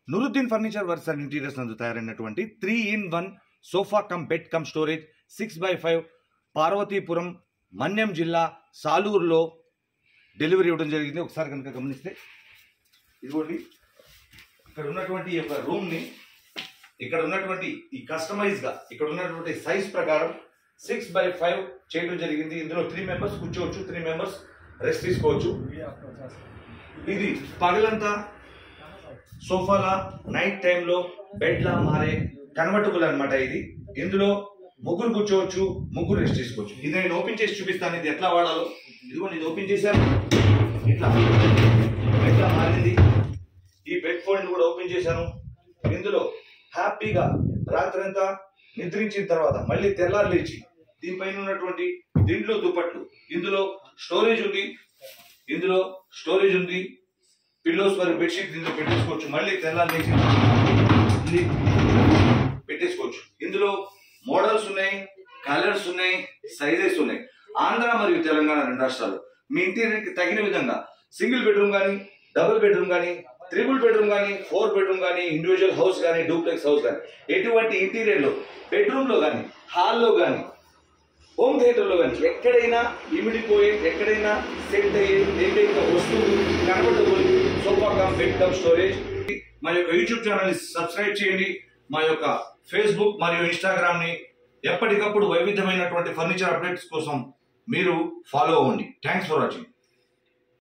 నురుద్దీన్ furniture works and interiors నందు తయారైనటువంటి three in one sofa cum bed cum storage six by five Parvathipuram Manyam జిల్లా సాలూరులో delivery ఇవ్వడం జరిగింది ఒకసారి కనుక గమనిస్తే ఇదిగోండి ఇక్కడ ఉన్నటువంటి ఈ యొక్క రూమ్ని ఇక్కడ ఉన్నటువంటి ఈ కస్టమైజ్ గా ఇక్కడ ఉన్నటువంటి సైజ్ ప్రకారం సిక్స్ బై ఫైవ్ చేయడం జరిగింది ఇందులో త్రీ మెంబర్స్ కూర్చోవచ్చు త్రీ మెంబర్స్ రెస్ట్ తీసుకోవచ్చు ఇది పగలంతా సోఫాలా నైట్ టైంలో బెడ్ లా మారే కన్వర్టబుల్ అన్నమాట ఇది ఇందులో ముగ్గురు కూర్చోవచ్చు ముగ్గురు రెస్ట్ తీసుకోవచ్చు ఇది నేను ఓపెన్ చేసి చూపిస్తాను ఇది ఎట్లా వాడాలో ఇదిగో నేను ఓపెన్ చేశాను ఇట్లా బెడ్ లా మారింది ఈ బెడ్ ఫోల్డ్ కూడా ఓపెన్ చేశాను ఇందులో హ్యాపీగా రాత్రంతా నిద్రించిన తర్వాత మళ్ళీ తెల్లారి లేచి దీనిపైన ఉన్నటువంటి దీంట్లో దుప్పట్లు ఇందులో స్టోరేజ్ ఉంది ఇందులో స్టోరేజ్ ఉంది పిల్లోస్ మరియు బెడ్షీట్ దీంట్లో పెట్టేసుకోవచ్చు మళ్ళీ తెల్లారి లేచి ఇది పెట్టేసుకోవచ్చు ఇందులో మోడల్స్ ఉన్నాయి కలర్స్ ఉన్నాయి సైజెస్ ఉన్నాయి ఆంధ్ర మరియు తెలంగాణ రెండు రాష్ట్రాలు మీ ఇంటీరియర్కి తగిన విధంగా సింగిల్ బెడ్రూమ్ కానీ డబుల్ బెడ్రూమ్ కానీ త్రిబుల్ బెడ్రూమ్ కానీ ఫోర్ బెడ్రూమ్ కానీ ఇండివిజువల్ హౌస్ కానీ డూప్లెక్స్ హౌస్ కానీ ఎటువంటి ఇంటీరియర్లో బెడ్రూమ్లో కానీ హాల్లో కానీ హోమ్ థియేటర్లో కానీ ఎక్కడైనా ఇమిడిపోయే ఎక్కడైనా సెట్ అయ్యే ఏకైక వస్తువు కనబడబోయే sofa cum bed cum storage మా యొక్క యూట్యూబ్ ఛానల్ని సబ్స్క్రైబ్ చేయండి మా యొక్క ఫేస్బుక్ మరియు ఇన్స్టాగ్రామ్ ని ఎప్పటికప్పుడు వైవిధ్యమైనటువంటి ఫర్నిచర్ అప్డేట్స్ కోసం మీరు ఫాలో అవ్వండి థ్యాంక్స్ ఫర్ వాచింగ్